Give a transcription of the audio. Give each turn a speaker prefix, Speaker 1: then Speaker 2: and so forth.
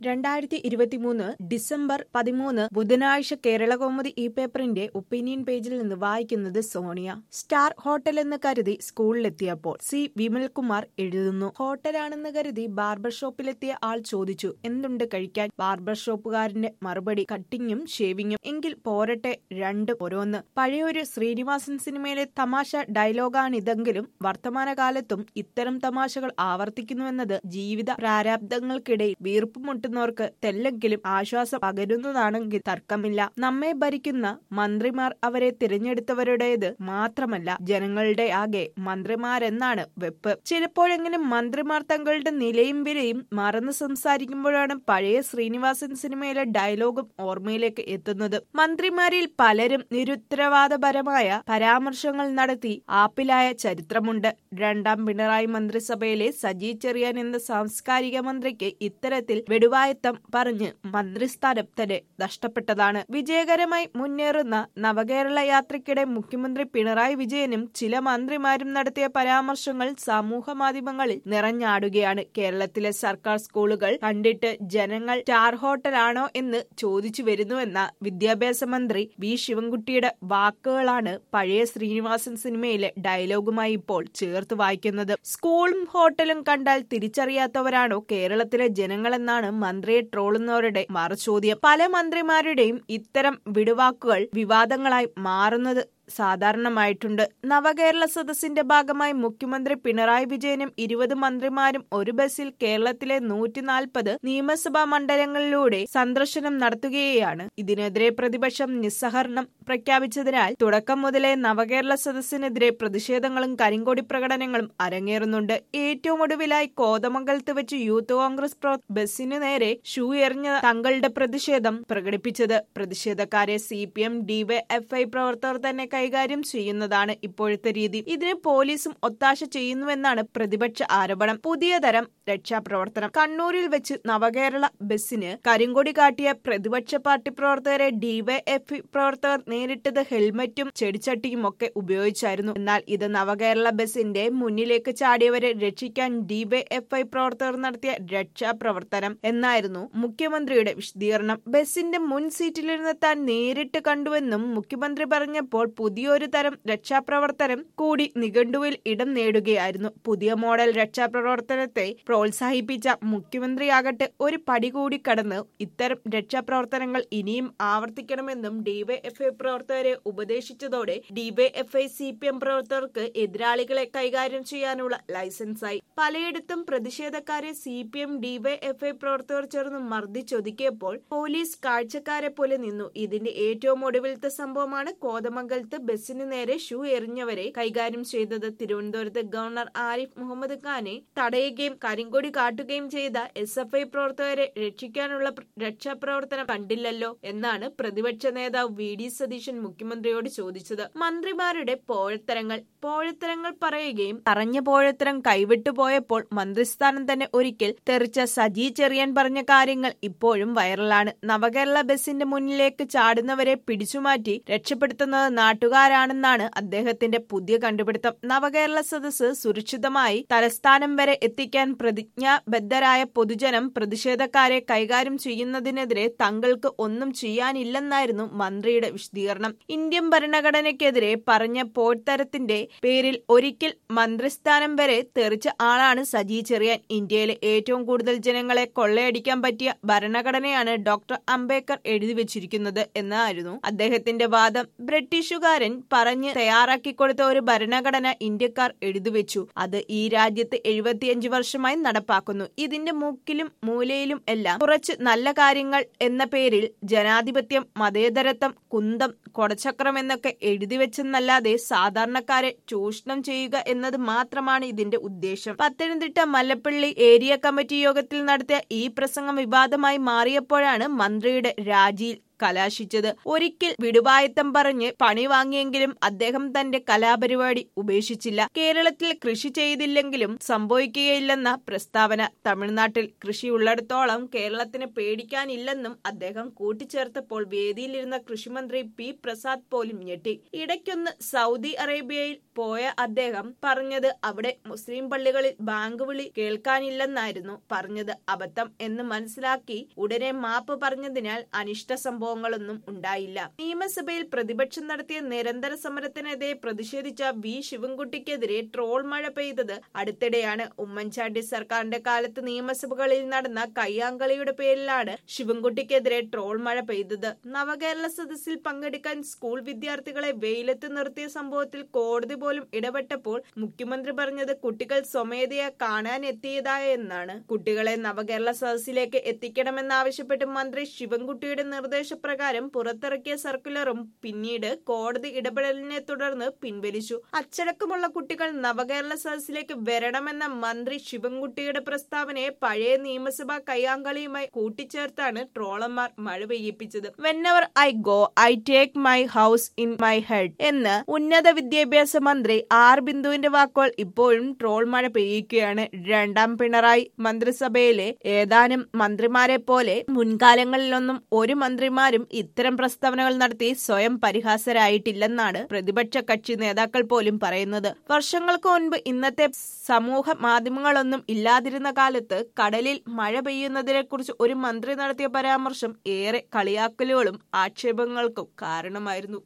Speaker 1: രണ്ടായിരത്തി ഇരുപത്തിമൂന്ന് ഡിസംബർ പതിമൂന്ന് ബുധനാഴ്ച കേരളകൗമുദി ഈ പേപ്പറിന്റെ ഒപ്പീനിയൻ പേജിൽ നിന്ന് വായിക്കുന്നത് സോണിയ സ്റ്റാർ ഹോട്ടൽ എന്ന് കരുതി സ്കൂളിലെത്തിയപ്പോൾ സി വിമൽകുമാർ എഴുതുന്നു ഹോട്ടലാണെന്ന് കരുതി ബാർബർ ഷോപ്പിലെത്തിയ ആൾ ചോദിച്ചു എന്തുണ്ട് കഴിക്കാൻ ബാർബർ ഷോപ്പുകാരന്റെ മറുപടി കട്ടിങ്ങും ഷേവിങ്ങും എങ്കിൽ പോരട്ടെ രണ്ട് ഓരോന്ന് പഴയൊരു ശ്രീനിവാസൻ സിനിമയിലെ തമാശ ഡയലോഗാണിതെങ്കിലും വർത്തമാനകാലത്തും ഇത്തരം തമാശകൾ ആവർത്തിക്കുന്നുവെന്നത് ജീവിത പ്രാരാബ്ദങ്ങൾക്കിടയിൽ വീർപ്പുമുട്ടുന്നവർക്ക് തെല്ലെങ്കിലും ആശ്വാസം പകരുന്നതാണെങ്കിൽ തർക്കമില്ല നമ്മെ ഭരിക്കുന്ന മന്ത്രിമാർ അവരെ തിരഞ്ഞെടുത്തവരുടേത് മാത്രമല്ല ജനങ്ങളുടെ ആകെ മന്ത്രിമാരെന്നാണ് വെപ്പ് ചിലപ്പോഴെങ്കിലും മന്ത്രിമാർ തങ്ങളുടെ നിലയും വിലയും മറന്ന് സംസാരിക്കുമ്പോഴാണ് പഴയ ശ്രീനിവാസൻ സിനിമയിലെ ഡയലോഗും ഓർമ്മയിലേക്ക് എത്തുന്നത് മന്ത്രിമാരിൽ പലരും നിരുത്തരവാദപരമായ പരാമർശങ്ങൾ നടത്തി ആപ്പിലായ ചരിത്രമുണ്ട് രണ്ടാം പിണറായി മന്ത്രിസഭയിലെ സജി ചെറിയാൻ എന്ന സാംസ്കാരിക മന്ത്രിക്ക് ഇത്തരത്തിൽ വെടുവായത്തം പറഞ്ഞ് മന്ത്രിസ്ഥാനം തന്നെ നഷ്ടപ്പെട്ടതാണ് വിജയകരമായി മുന്നേറുന്ന നവകേരള യാത്രയ്ക്കിടെ മുഖ്യമന്ത്രി പിണറായി വിജയനും ചില മന്ത്രിമാരും നടത്തിയ പരാമർശങ്ങൾ സമൂഹ മാധ്യമങ്ങളിൽ നിറഞ്ഞാടുകയാണ് കേരളത്തിലെ സർക്കാർ സ്കൂളുകൾ കണ്ടിട്ട് ജനങ്ങൾ സ്റ്റാർ ഹോട്ടലാണോ എന്ന് ചോദിച്ചു വരുന്നുവെന്ന വിദ്യാഭ്യാസ മന്ത്രി വി ശിവൻകുട്ടിയുടെ വാക്കുകളാണ് പഴയ ശ്രീനിവാസൻ സിനിമയിലെ ഡയലോഗുമായി ഇപ്പോൾ ചേർത്ത് വായിക്കുന്നത് സ്കൂളും ഹോട്ടലും കണ്ടാൽ തിരിച്ചറിയാത്തവരാണോ കേരളത്തിലെ ജനങ്ങളെന്നാണ് മന്ത്രിയെ ട്രോളുന്നവരുടെ മറുചോദ്യം പല മന്ത്രിമാരുടെയും ഇത്തരം വിടുവാക്കുകൾ വിവാദങ്ങളായി മാറുന്നത് സാധാരണമായിട്ടുണ്ട് നവകേരള സദസ്സിന്റെ ഭാഗമായി മുഖ്യമന്ത്രി പിണറായി വിജയനും ഇരുപത് മന്ത്രിമാരും ഒരു ബസ്സിൽ കേരളത്തിലെ നൂറ്റി നാൽപ്പത് നിയമസഭാ മണ്ഡലങ്ങളിലൂടെ സന്ദർശനം നടത്തുകയാണ് ഇതിനെതിരെ പ്രതിപക്ഷം നിസ്സഹരണം പ്രഖ്യാപിച്ചതിനാൽ തുടക്കം മുതലേ നവകേരള സദസ്സിനെതിരെ പ്രതിഷേധങ്ങളും കരിങ്കൊടി പ്രകടനങ്ങളും അരങ്ങേറുന്നുണ്ട് ഏറ്റവും ഒടുവിലായി കോതമംഗലത്ത് വെച്ച് യൂത്ത് കോൺഗ്രസ് ബസ്സിനു നേരെ ഷൂ എറിഞ്ഞ തങ്ങളുടെ പ്രതിഷേധം പ്രകടിപ്പിച്ചത് പ്രതിഷേധക്കാരെ സി പി എം ഡിവൈഎഫ്ഐ പ്രവർത്തകർ തന്നെ കൈകാര്യം ചെയ്യുന്നതാണ് ഇപ്പോഴത്തെ രീതി ഇതിന് പോലീസും ഒത്താശ ചെയ്യുന്നുവെന്നാണ് പ്രതിപക്ഷ ആരോപണം പുതിയ തരം രക്ഷാപ്രവർത്തനം കണ്ണൂരിൽ വെച്ച് നവകേരള ബസ്സിന് കരിങ്കൊടി കാട്ടിയ പ്രതിപക്ഷ പാർട്ടി പ്രവർത്തകരെ ഡിവൈഎഫ് പ്രവർത്തകർ നേരിട്ടത് ഹെൽമറ്റും ചെടിച്ചട്ടിയും ഒക്കെ ഉപയോഗിച്ചായിരുന്നു എന്നാൽ ഇത് നവകേരള ബസിന്റെ മുന്നിലേക്ക് ചാടിയവരെ രക്ഷിക്കാൻ ഡിവൈഎഫ്ഐ പ്രവർത്തകർ നടത്തിയ രക്ഷാപ്രവർത്തനം എന്നായിരുന്നു മുഖ്യമന്ത്രിയുടെ വിശദീകരണം ബസിന്റെ മുൻ സീറ്റിലിരുന്ന് താൻ നേരിട്ട് കണ്ടുവെന്നും മുഖ്യമന്ത്രി പറഞ്ഞപ്പോൾ പുതിയൊരു തരം രക്ഷാപ്രവർത്തനം കൂടി നിഘണ്ടുവിൽ ഇടം നേടുകയായിരുന്നു പുതിയ മോഡൽ രക്ഷാപ്രവർത്തനത്തെ പ്രോത്സാഹിപ്പിച്ച മുഖ്യമന്ത്രിയാകട്ടെ ഒരു പടി കൂടി കടന്ന് ഇത്തരം രക്ഷാപ്രവർത്തനങ്ങൾ ഇനിയും ആവർത്തിക്കണമെന്നും ഡിവൈഎഫ്ഐ പ്രവർത്തകരെ ഉപദേശിച്ചതോടെ ഡിവൈഎഫ്ഐ സി പി എം പ്രവർത്തകർക്ക് എതിരാളികളെ കൈകാര്യം ചെയ്യാനുള്ള ലൈസൻസായി പലയിടത്തും പ്രതിഷേധക്കാരെ സി പി എം ഡിവൈഎഫ്ഐ പ്രവർത്തകർ ചേർന്ന് മർദ്ദിച്ചൊതുക്കിയപ്പോൾ പോലീസ് കാഴ്ചക്കാരെ പോലെ നിന്നു ഇതിന്റെ ഏറ്റവും ഒടുവിലത്തെ സംഭവമാണ് കോതമംഗലത്ത് ബസ്സിന് നേരെ ഷൂ എറിഞ്ഞവരെ കൈകാര്യം ചെയ്തത് തിരുവനന്തപുരത്ത് ഗവർണർ ആരിഫ് മുഹമ്മദ് ഖാനെ തടയുകയും കരിങ്കൊടി കാട്ടുകയും ചെയ്ത എസ് എഫ് ഐ പ്രവർത്തകരെ രക്ഷിക്കാനുള്ള രക്ഷാപ്രവർത്തനം കണ്ടില്ലല്ലോ എന്നാണ് പ്രതിപക്ഷ നേതാവ് വി ഡി സതീശൻ മുഖ്യമന്ത്രിയോട് ചോദിച്ചത് മന്ത്രിമാരുടെ പോഴത്തരങ്ങൾ പോഴത്തരങ്ങൾ പറയുകയും പറഞ്ഞ പോഴത്തരം കൈവിട്ടു പോയപ്പോൾ മന്ത്രിസ്ഥാനം തന്നെ ഒരിക്കൽ തെറിച്ച സജി ചെറിയാൻ പറഞ്ഞ കാര്യങ്ങൾ ഇപ്പോഴും വൈറലാണ് നവകേരള ബസിന്റെ മുന്നിലേക്ക് ചാടുന്നവരെ പിടിച്ചുമാറ്റി രക്ഷപ്പെടുത്തുന്നത് നാട്ടുകാരാണെന്നാണ് അദ്ദേഹത്തിന്റെ പുതിയ കണ്ടുപിടുത്തം നവകേരള സദസ് സുരക്ഷിതമായി തലസ്ഥാനം വരെ എത്തിക്കാൻ പ്രതിജ്ഞാബദ്ധരായ പൊതുജനം പ്രതിഷേധക്കാരെ കൈകാര്യം ചെയ്യുന്നതിനെതിരെ തങ്ങൾക്ക് ഒന്നും ചെയ്യാനില്ലെന്നായിരുന്നു മന്ത്രിയുടെ വിശദീകരണം ഇന്ത്യൻ ഭരണഘടനയ്ക്കെതിരെ പറഞ്ഞ പോഴ്ത്തരത്തിന്റെ പേരിൽ ഒരിക്കൽ മന്ത്രിസ്ഥാനം വരെ തെറിച്ച ആളാണ് സജി ചെറിയാൻ ഇന്ത്യയിലെ ഏറ്റവും കൂടുതൽ ജനങ്ങളെ കൊള്ളയടിക്കാൻ പറ്റിയ ഭരണഘടനയാണ് ഡോക്ടർ അംബേദ്കർ എഴുതി വെച്ചിരിക്കുന്നത് എന്നായിരുന്നു അദ്ദേഹത്തിന്റെ വാദം ബ്രിട്ടീഷുകാരൻ പറഞ്ഞ് തയ്യാറാക്കി കൊടുത്ത ഒരു ഭരണഘടന ഇന്ത്യക്കാർ എഴുതിവെച്ചു അത് ഈ രാജ്യത്ത് എഴുപത്തിയഞ്ച് വർഷമായി നടപ്പാക്കുന്നു ഇതിന്റെ മുക്കിലും മൂലയിലും എല്ലാം കുറച്ച് നല്ല കാര്യങ്ങൾ എന്ന പേരിൽ ജനാധിപത്യം മതേതരത്വം കുന്തം കൊടച്ചക്രം എന്നൊക്കെ എഴുതിവെച്ചെന്നല്ലാതെ സാധാരണക്കാരെ ചൂഷണം ചെയ്യുക എന്നത് മാത്രമാണ് ഇതിന്റെ ഉദ്ദേശം പത്തനംതിട്ട മല്ലപ്പള്ളി ഏരിയ കമ്മിറ്റി യോഗത്തിൽ നടത്തിയ ഈ പ്രസംഗം വിവാദമായി മാറിയപ്പോഴാണ് മന്ത്രിയുടെ രാജിയിൽ കലാശിച്ചത് ഒരിക്കൽ വിടുവായത്തം പറഞ്ഞ് പണി വാങ്ങിയെങ്കിലും അദ്ദേഹം തന്റെ കലാപരിപാടി ഉപേക്ഷിച്ചില്ല കേരളത്തിൽ കൃഷി ചെയ്തില്ലെങ്കിലും സംഭവിക്കുകയില്ലെന്ന പ്രസ്താവന തമിഴ്നാട്ടിൽ കൃഷിയുള്ളിടത്തോളം കേരളത്തിന് പേടിക്കാനില്ലെന്നും അദ്ദേഹം കൂട്ടിച്ചേർത്തപ്പോൾ വേദിയിലിരുന്ന കൃഷിമന്ത്രി പി പ്രസാദ് പോലും ഞെട്ടി ഇടയ്ക്കൊന്ന് സൗദി അറേബ്യയിൽ പോയ അദ്ദേഹം പറഞ്ഞത് അവിടെ മുസ്ലിം പള്ളികളിൽ ബാങ്ക് വിളി കേൾക്കാനില്ലെന്നായിരുന്നു പറഞ്ഞത് അബദ്ധം എന്ന് മനസ്സിലാക്കി ഉടനെ മാപ്പ് പറഞ്ഞതിനാൽ അനിഷ്ട സംഭവങ്ങളൊന്നും ഉണ്ടായില്ല നിയമസഭയിൽ പ്രതിപക്ഷം നടത്തിയ നിരന്തര സമരത്തിനെതിരെ പ്രതിഷേധിച്ച വി ശിവൻകുട്ടിക്കെതിരെ ട്രോൾ മഴ പെയ്തത് അടുത്തിടെയാണ് ഉമ്മൻചാണ്ടി സർക്കാരിന്റെ കാലത്ത് നിയമസഭകളിൽ നടന്ന കയ്യാങ്കളിയുടെ പേരിലാണ് ശിവൻകുട്ടിക്കെതിരെ ട്രോൾ മഴ പെയ്തത് നവകേരള സദസ്സിൽ പങ്കെടുക്കാൻ സ്കൂൾ വിദ്യാർത്ഥികളെ വെയിലത്ത് നിർത്തിയ സംഭവത്തിൽ കോടതി പോലും ഇടപെട്ടപ്പോൾ മുഖ്യമന്ത്രി പറഞ്ഞത് കുട്ടികൾ സ്വമേധയാ കാണാൻ എത്തിയതായ എന്നാണ് കുട്ടികളെ നവകേരള സദസ്സിലേക്ക് എത്തിക്കണമെന്നാവശ്യപ്പെട്ട് മന്ത്രി ശിവൻകുട്ടിയുടെ നിർദ്ദേശപ്രകാരം പുറത്തിറക്കിയ സർക്കുലറും പിന്നീട് കോടതി ഇടപെടലിനെ തുടർന്ന് പിൻവലിച്ചു അച്ചടക്കമുള്ള കുട്ടികൾ നവകേരള സദസ്സിലേക്ക് വരണമെന്ന മന്ത്രി ശിവൻകുട്ടിയുടെ പ്രസ്താവനയെ പഴയ നിയമസഭാ കയ്യാങ്കളിയുമായി കൂട്ടിച്ചേർത്താണ് ട്രോളന്മാർ മഴ പെയ്യിപ്പിച്ചത് വെന്നവർ I go I take my house in my head എന്ന് ഉന്നത വിദ്യാഭ്യാസ മന്ത്രി ആർ ബിന്ദുവിന്റെ വാക്കുകൾ ഇപ്പോഴും ട്രോൾ മഴ പെയ്യിക്കുകയാണ് രണ്ടാം പിണറായി മന്ത്രിസഭയിലെ ഏതാനും മന്ത്രിമാരെ പോലെ മുൻകാലങ്ങളിലൊന്നും ഒരു മന്ത്രിമാരും ഇത്തരം പ്രസ്താവനകൾ നടത്തി സ്വയം പരിഹാസരായിട്ടില്ലെന്നാണ് പ്രതിപക്ഷ കക്ഷി നേതാക്കൾ പോലും പറയുന്നത് വർഷങ്ങൾക്ക് മുൻപ് ഇന്നത്തെ സമൂഹ മാധ്യമങ്ങളൊന്നും ഇല്ലാതിരുന്ന കാലത്ത് കടലിൽ മഴ പെയ്യുന്നതിനെക്കുറിച്ച് ഒരു മന്ത്രി നടത്തിയ പരാമർശം ഏറെ കളിയാക്കലുകളും ആക്ഷേപങ്ങൾക്കും കാരണമായിരുന്നു